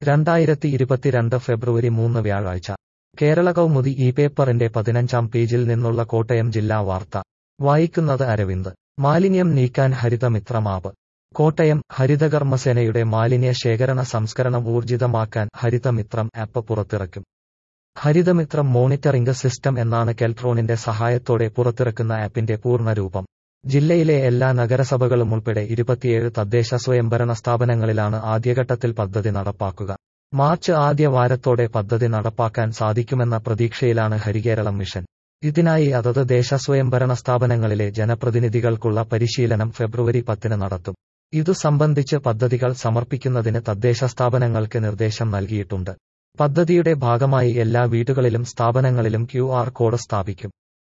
രണ്ടായിരത്തി ഇരുപത്തിരണ്ട് ഫെബ്രുവരി മൂന്ന് വ്യാഴാഴ്ച കേരള കൗമുദി ഈ പേപ്പറിന്റെ പതിനഞ്ചാം പേജിൽ നിന്നുള്ള കോട്ടയം ജില്ലാ വാർത്ത വായിക്കുന്നത് അരവിന്ദ് മാലിന്യം നീക്കാൻ ഹരിതമിത്ര മാപ്പ് കോട്ടയം ഹരിതകർമ്മസേനയുടെ മാലിന്യ ശേഖരണ സംസ്കരണം ഊർജിതമാക്കാൻ ഹരിതമിത്രം ആപ്പ് പുറത്തിറക്കും ഹരിതമിത്രം മോണിറ്ററിംഗ് സിസ്റ്റം എന്നാണ് കെൽട്രോണിന്റെ സഹായത്തോടെ പുറത്തിറക്കുന്ന ആപ്പിന്റെ പൂർണ്ണരൂപം ജില്ലയിലെ എല്ലാ നഗരസഭകളും ഉൾപ്പെടെ ഇരുപത്തിയേഴ് തദ്ദേശ സ്വയംഭരണ സ്ഥാപനങ്ങളിലാണ് ആദ്യഘട്ടത്തിൽ പദ്ധതി നടപ്പാക്കുക മാർച്ച് ആദ്യ വാരത്തോടെ പദ്ധതി നടപ്പാക്കാൻ സാധിക്കുമെന്ന പ്രതീക്ഷയിലാണ് ഹരികേരളം മിഷൻ ഇതിനായി അതത് ദേശ സ്വയംഭരണ സ്ഥാപനങ്ങളിലെ ജനപ്രതിനിധികൾക്കുള്ള പരിശീലനം ഫെബ്രുവരി പത്തിന് നടത്തും ഇതു സംബന്ധിച്ച് പദ്ധതികൾ സമർപ്പിക്കുന്നതിന് തദ്ദേശ സ്ഥാപനങ്ങൾക്ക് നിർദ്ദേശം നൽകിയിട്ടുണ്ട് പദ്ധതിയുടെ ഭാഗമായി എല്ലാ വീടുകളിലും സ്ഥാപനങ്ങളിലും ക്യു കോഡ് സ്ഥാപിക്കും